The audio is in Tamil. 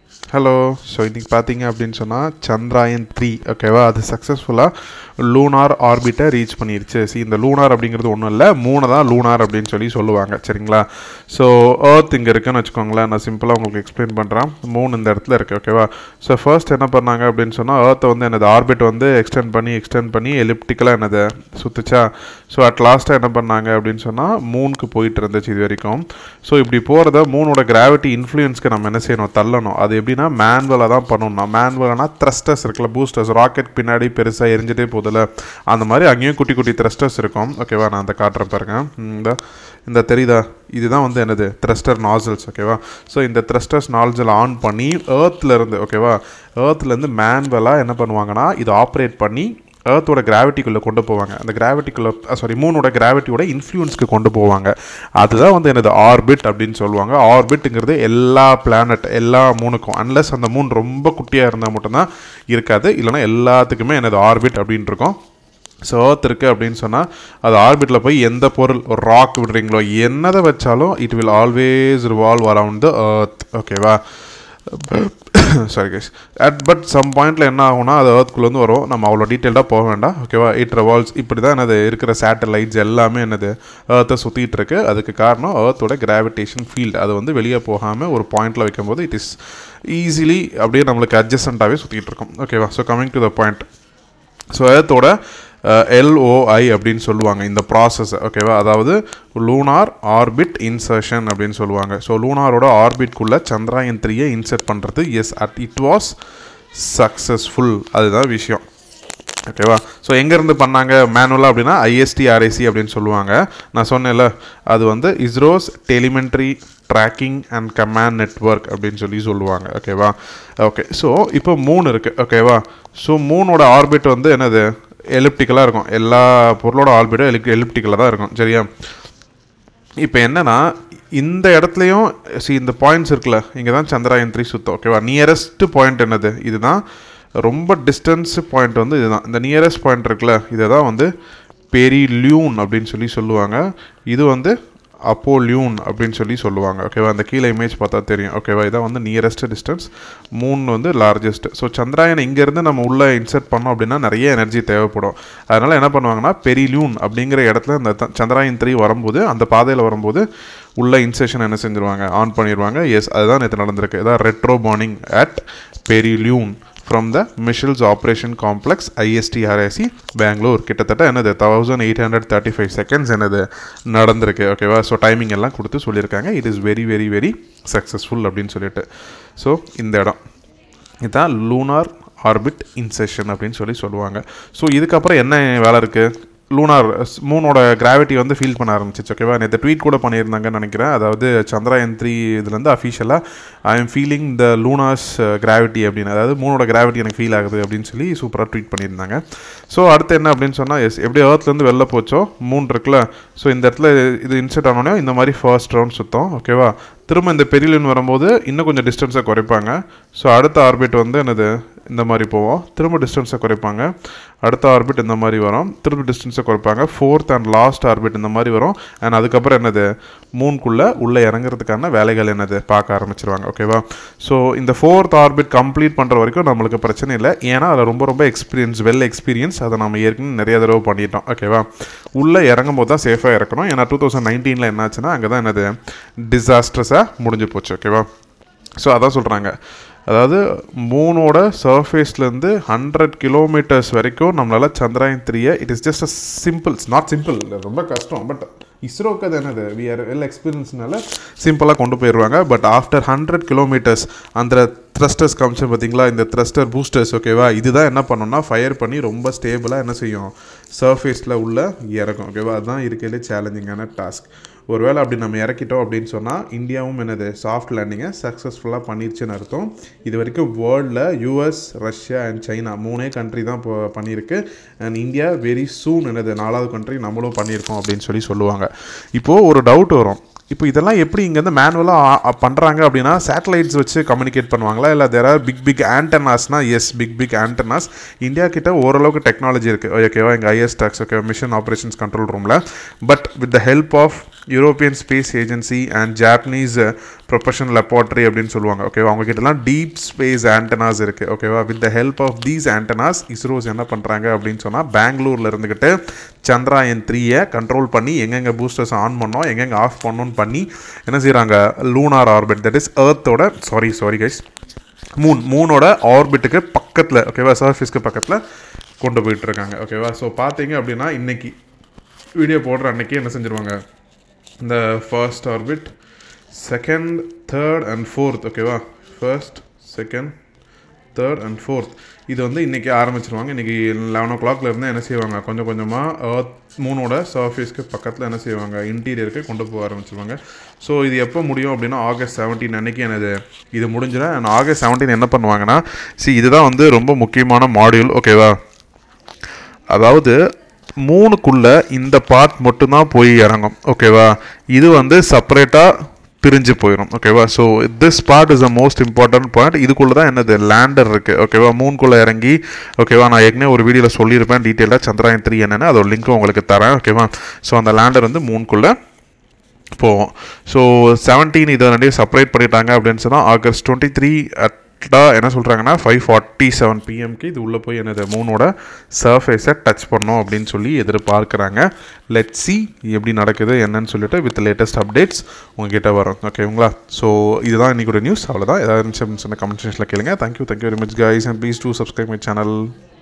ஹலோ ஸோ இன்றைக்கி பார்த்தீங்க அப்படின்னு சொன்னால் சந்திராயன் த்ரீ ஓகேவா அது சக்ஸஸ்ஃபுல்லாக லூனார் ஆர்பிட்டை ரீச் பண்ணிருச்சு சி இந்த லூனார் அப்படிங்கிறது ஒன்றும் இல்லை மூணு தான் லூனார் அப்படின்னு சொல்லி சொல்லுவாங்க சரிங்களா ஸோ ஏர்த் இங்கே இருக்குன்னு வச்சுக்கோங்களேன் நான் சிம்பிளாக உங்களுக்கு எக்ஸ்பிளைன் பண்ணுறேன் மூணு இந்த இடத்துல இருக்குது ஓகேவா ஸோ ஃபர்ஸ்ட் என்ன பண்ணாங்க அப்படின்னு சொன்னால் ஏர்த்தை வந்து என்னது ஆர்பிட் வந்து எக்ஸ்டெண்ட் பண்ணி எக்ஸ்டெண்ட் பண்ணி எலிப்டிக்கலாக என்னது சுற்றுச்சா ஸோ அட் லாஸ்ட்டாக என்ன பண்ணாங்க அப்படின்னு சொன்னால் மூணுக்கு போயிட்டு இருந்துச்சு இது வரைக்கும் ஸோ இப்படி போகிறத மூணோட கிராவிட்டி இன்ஃப்ளூயன்ஸ்க்கு நம்ம என்ன செய்யணும் தள்ளணும் அது எப்படின்னா மேனுவலாக தான் பண்ணணும் மேனுவல்னா த்ரஸ்டர்ஸ் இருக்குல்ல பூஸ்டர்ஸ் ராக்கெட் பின்னாடி பெருசாக எரிஞ்சிட்டே போதில்ல அந்த மாதிரி அங்கேயும் குட்டி குட்டி த்ரஸ்டர்ஸ் இருக்கும் ஓகேவா நான் அந்த காட்டுறேன் பாருங்க இந்த இந்த தெரியுதா இதுதான் வந்து என்னது த்ரஸ்டர் நாசல்ஸ் ஓகேவா ஸோ இந்த த்ரஸ்டர்ஸ் நாசல் ஆன் பண்ணி ஏர்த்லேருந்து ஓகேவா ஏர்த்லேருந்து மேனுவலாக என்ன பண்ணுவாங்கன்னா இது ஆப்ரேட் பண்ணி ஏர்த்தோட கிராவிட்டிக்குள்ளே கொண்டு போவாங்க அந்த கிராவிட்டிக்குள்ளே சாரி மூணோட கிராவிட்டியோட இன்ஃப்ளூயன்ஸ்க்கு கொண்டு போவாங்க அதுதான் வந்து என்னது ஆர்பிட் அப்படின்னு சொல்லுவாங்க ஆர்பிட்டுங்கிறது எல்லா பிளானட் எல்லா மூணுக்கும் அன்லஸ் அந்த மூணு ரொம்ப குட்டியாக இருந்தால் மட்டும்தான் இருக்காது இல்லைனா எல்லாத்துக்குமே என்னது ஆர்பிட் அப்படின்னு இருக்கும் ஸோ ஏர்த் இருக்குது அப்படின்னு சொன்னால் அது ஆர்பிட்டில் போய் எந்த பொருள் ஒரு ராக் விடுறீங்களோ என்னதை வச்சாலும் it will always revolve around the earth ஓகேவா sorry guys at but some பாயிண்ட்டில் என்ன ஆகும்னா அது ஏர்த்குள்ளேருந்து வரும் நம்ம அவ்வளோ டீட்டெயில்டாக போக வேண்டாம் ஓகேவா இட் ரெவால்வ்ஸ் இப்படி தான் என்னது இருக்கிற சேட்டலைட்ஸ் எல்லாமே என்னது ஏர்த்தை சுற்றிட்டு இருக்கு அதுக்கு காரணம் ஏர்த்தோட கிராவிடேஷன் ஃபீல்டு அது வந்து வெளியே போகாமல் ஒரு பாயிண்டில் வைக்கும்போது இட் இஸ் ஈஸிலி அப்படியே நம்மளுக்கு அட்ஜஸ்டண்ட்டாகவே சுற்றிட்டு இருக்கும் ஓகேவா so coming to the point so ஏர்த்தோட எல்ஓஐ அப்படின்னு சொல்லுவாங்க இந்த ப்ராசஸ் ஓகேவா அதாவது லூனார் ஆர்பிட் இன்சர்ஷன் அப்படின்னு சொல்லுவாங்க ஸோ லூனாரோட ஆர்பிட்குள்ளே சந்திராயன் த்ரீயை இன்சர்ட் பண்ணுறது yes at it was successful அதுதான் விஷயம் ஓகேவா ஸோ எங்கேருந்து பண்ணாங்க மேனுவலாக அப்படின்னா ஐஎஸ்டிஆர்ஐசி அப்படின்னு சொல்லுவாங்க நான் சொன்னேன்ல அது வந்து ISRO's telemetry tracking and command network அப்படின்னு சொல்லி சொல்லுவாங்க ஓகேவா ஓகே ஸோ இப்போ மூணு இருக்குது ஓகேவா ஸோ மூணோட ஆர்பிட் வந்து என்னது எலிப்டிக்கலாக இருக்கும் எல்லா பொருளோட ஆர்பிட்டும் எலிப் எலிப்டிக்கலாக தான் இருக்கும் சரியா இப்போ என்னன்னா இந்த இடத்துலையும் சி இந்த பாயிண்ட்ஸ் இருக்குல்ல இங்கே தான் சந்திராயன் த்ரீ சுத்தம் ஓகேவா நியரஸ்ட் பாயிண்ட் என்னது இதுதான் ரொம்ப டிஸ்டன்ஸ் பாயிண்ட் வந்து இதுதான் இந்த நியரஸ்ட் பாயிண்ட் இருக்குல்ல இதை தான் வந்து பெரிலியூன் அப்படின்னு சொல்லி சொல்லுவாங்க இது வந்து அப்போலியூன் அப்படின்னு சொல்லி சொல்லுவாங்க ஓகேவா அந்த கீழே இமேஜ் பார்த்தா தெரியும் ஓகேவா இதான் வந்து நியரஸ்ட் டிஸ்டன்ஸ் மூணு வந்து லார்ஜஸ்ட் ஸோ சந்திராயன் இங்கேருந்து நம்ம உள்ளே இன்சர்ட் பண்ணோம் அப்படின்னா நிறைய எனர்ஜி தேவைப்படும் அதனால் என்ன பண்ணுவாங்கன்னா பெரிலியூன் அப்படிங்கிற இடத்துல இந்த சந்திராயன் த்ரீ வரும்போது அந்த பாதையில் வரும்போது உள்ள இன்செஷன் என்ன செஞ்சுருவாங்க ஆன் பண்ணிடுவாங்க எஸ் அதுதான் நேற்று நடந்திருக்கு இதான் retro burning at perilune from the missions operation complex ISTRAC Bengaluru கிட்டத்தட்ட என்னது thousand eight hundred thirty five seconds என்னது நடந்திருக்கு ஓகேவா ஸோ டைமிங் எல்லாம் கொடுத்து சொல்லியிருக்காங்க it is very very very successful அப்படின்னு சொல்லிட்டு ஸோ இந்த இடம் இதுதான் லூனார் ஆர்பிட் இன்செஷன் அப்படின்னு சொல்லி சொல்லுவாங்க ஸோ இதுக்கப்புறம் என்ன வேலை இருக்குது லூனார் மூனோட கிராவிட்டி வந்து ஃபீல் பண்ண ஆரம்பிச்சிச்சு ஓகேவா நேற்று ட்வீட் கூட பண்ணியிருந்தாங்கன்னு நினைக்கிறேன் அதாவது சந்திராயன் த்ரீ இதுலேருந்து அஃபிஷியலாக I am feeling the lunar's gravity அப்படின்னு அதாவது மூனோட கிராவிட்டி எனக்கு ஃபீல் ஆகுது அப்படின்னு சொல்லி சூப்பராக ட்வீட் பண்ணியிருந்தாங்க ஸோ அடுத்து என்ன அப்படின்னு சொன்னால் எஸ் எப்படி ஏர்த்லேருந்து வெளில போச்சோ மூணு இருக்குல்ல ஸோ இந்த இடத்துல இது இன்செர்ட் ஆனோடனே இந்த மாதிரி ஃபர்ஸ்ட் ரவுண்ட் சுத்தம் ஓகேவா திரும்ப இந்த பெரியலின் வரும்போது இன்னும் கொஞ்சம் டிஸ்டன்ஸை குறைப்பாங்க ஸோ அடுத்த ஆர்பிட் வந்து என்னது இந்த மாதிரி போவோம் திரும்ப டிஸ்டன்ஸை குறைப்பாங்க அடுத்த ஆர்பிட் இந்த மாதிரி வரும் திரும்ப டிஸ்டன்ஸை குறைப்பாங்க ஃபோர்த் அண்ட் லாஸ்ட் ஆர்பிட் இந்த மாதிரி வரும் அண்ட் அதுக்கப்புறம் என்னது மூணுக்குள்ளே உள்ளே இறங்குறதுக்கான வேலைகள் என்னது பார்க்க ஆரம்பிச்சிருவாங்க ஓகேவா ஸோ இந்த ஃபோர்த் ஆர்பிட் கம்ப்ளீட் பண்ணுற வரைக்கும் நம்மளுக்கு பிரச்சனை இல்லை ஏன்னா அதில் ரொம்ப ரொம்ப எக்ஸ்பீரியன்ஸ் வெல் எக்ஸ்பீரியன்ஸ் அதை நம்ம ஏற்கனவே நிறைய தடவை பண்ணிட்டோம் ஓகேவா உள்ளே இறங்கும் போது தான் சேஃபாக இறக்கணும் ஏன்னா டூ தௌசண்ட் நைன்டீனில் என்னாச்சுன்னா அங்கே தான் என்னது டிசாஸ்ட்ரஸாக முடிஞ்சு போச்சு ஓகேவா ஸோ அதான் சொல்கிறாங்க அதாவது மூணோட சர்ஃபேஸ்லேருந்து ஹண்ட்ரட் கிலோமீட்டர்ஸ் வரைக்கும் நம்மளால் சந்திராயன் த்ரீயை it is just a simple not simple ரொம்ப கஷ்டம் பட் இஸ்ரோக்கு அது என்னது வி ஆர் வெல் எக்ஸ்பீரியன்ஸ்னால சிம்பிளாக கொண்டு போயிடுவாங்க பட் ஆஃப்டர் ஹண்ட்ரட் கிலோமீட்டர்ஸ் அந்த த்ரஸ்டர்ஸ் காமிச்சு பார்த்தீங்களா இந்த த்ரஸ்டர் பூஸ்டர்ஸ் ஓகேவா இதுதான் என்ன பண்ணோம்னா ஃபயர் பண்ணி ரொம்ப ஸ்டேபிளாக என்ன செய்யும் சர்ஃபேஸில் உள்ள இறக்கும் ஓகேவா அதுதான் இருக்கிறதுலே சேலஞ்சிங்கான டாஸ்க் ஒருவேளை அப்படி நம்ம இறக்கிட்டோம் அப்படின்னு சொன்னால் இந்தியாவும் என்னது சாஃப்ட் லேண்டிங்கை சக்ஸஸ்ஃபுல்லாக பண்ணிருச்சுன்னு அர்த்தம் இது வரைக்கும் வேர்ல்டில் யூஎஸ் ரஷ்யா அண்ட் சைனா மூணே கண்ட்ரி தான் இப்போ பண்ணியிருக்கு அண்ட் இந்தியா வெரி சூன் என்னது நாலாவது கண்ட்ரி நம்மளும் பண்ணியிருக்கோம் அப்படின்னு சொல்லி சொல்லுவாங்க இப்போது ஒரு டவுட் வரும் இப்போ இதெல்லாம் எப்படி இங்கேருந்து மேனுவலாக பண்ணுறாங்க அப்படின்னா சேட்டலைட்ஸ் வச்சு கம்யூனிகேட் பண்ணுவாங்களா இல்லை தேர் ஆர் பிக் பிக் ஆண்டனாஸ்னா yes big big antennas India கிட்ட ஓரளவுக்கு டெக்னாலஜி இருக்குது ஓகேவா எங்கள் ஐஎஸ் டாக்ஸ் ஓகே மிஷன் ஆப்ரேஷன்ஸ் கண்ட்ரோல் ரூமில் but with the help of European Space Agency and Japanese professional laboratory அப்படின்னு சொல்லுவாங்க ஓகேவா அவங்க கிட்டலாம் டீப் ஸ்பேஸ் ஆண்டனாஸ் இருக்குது ஓகேவா with the help of these antennas ISRO's என்ன பண்ணுறாங்க அப்படின்னு சொன்னால் பெங்களூரில் இருந்துக்கிட்டு சந்திராயன் த்ரீயை கண்ட்ரோல் பண்ணி எங்கெங்கே பூஸ்டர்ஸ் ஆன் பண்ணோம் எங்கெங்கே ஆஃப் பண்ணோன்னு பண்ணி என்ன செய்கிறாங்க லூனார் ஆர்பிட் தட் இஸ் எர்த்தோட சாரி சாரி கைஸ் மூன் மூனோட ஆர்பிட்டுக்கு பக்கத்தில் ஓகேவா சர்ஃபேஸ்க்கு பக்கத்தில் கொண்டு போயிட்டு இருக்காங்க ஓகேவா ஸோ பார்த்தீங்க அப்படின்னா இன்னைக்கு வீடியோ போடுற அன்னைக்கு என்ன செஞ்சுருவாங்க இந்த first orbit second third and fourth ஓகேவா first second third and fourth இது வந்து இன்றைக்கி ஆரம்பிச்சிருவாங்க இன்றைக்கி லெவன் ஓ கிளாக்ல இருந்து என்ன செய்வாங்க கொஞ்சம் கொஞ்சமாக எர்த் மூணோட சர்ஃபேஸ்க்கு பக்கத்தில் என்ன செய்வாங்க இன்டீரியருக்கு கொண்டு போக ஆரம்பிச்சிருவாங்க ஸோ இது எப்போ முடியும் அப்படின்னா ஆகஸ்ட் செவன்டீன் அன்னைக்கு எனது இது முடிஞ்சிடும் அண்ட் ஆகஸ்ட் செவன்டீன் என்ன பண்ணுவாங்கன்னா சி இதுதான் வந்து ரொம்ப முக்கியமான மாடியூல் ஓகேவா அதாவது மூணுக்குள்ள இந்த பார்ட் மட்டும்தான் போய் இறங்கும் ஓகேவா இது வந்து செப்பரேட்டாக பிரிஞ்சு போயிடும் ஓகேவா so this part is a most important point இதுக்குள்ளே தான் என்னது லேண்டர் இருக்குது ஓகேவா மூணுக்குள்ளே இறங்கி ஓகேவா நான் ஏற்கனவே ஒரு வீடியோவில் சொல்லியிருப்பேன் டீட்டெயிலாக சந்திராயன் த்ரீ என்னென்னு அதோட லிங்க்கும் உங்களுக்கு தரேன் ஓகேவா ஸோ அந்த லேண்டர் வந்து மூணுக்குள்ளே போவோம் ஸோ செவன்டீன் இதை ரெண்டையும் செப்பரேட் பண்ணிட்டாங்க அப்படின்னு சொன்னால் ஆகஸ்ட் டுவெண்ட்டி த்ரீ அட்டாக என்ன சொல்கிறாங்கன்னா ஃபைவ் ஃபார்ட்டி செவன் பிஎம்க்கு இது உள்ளே போய் என்னது மூணோட சர்ஃபேஸை டச் பண்ணோம் அப்படின்னு சொல்லி எதிர்பார்க்குறாங்க லெட் சி எப்படி நடக்குது என்னன்னு சொல்லிட்டு வித் லேட்டஸ்ட் அப்டேட்ஸ் உங்ககிட்ட வரும் ஓகேங்களா ஸோ இதுதான் இன்றைக்கி நியூஸ் அவ்வளோதான் ஏதாவது இருந்துச்சு அப்படின்னு சொன்ன கமெண்ட் செக்ஷனில் கேளுங்க thank you thank you very much guys and please do subscribe my channel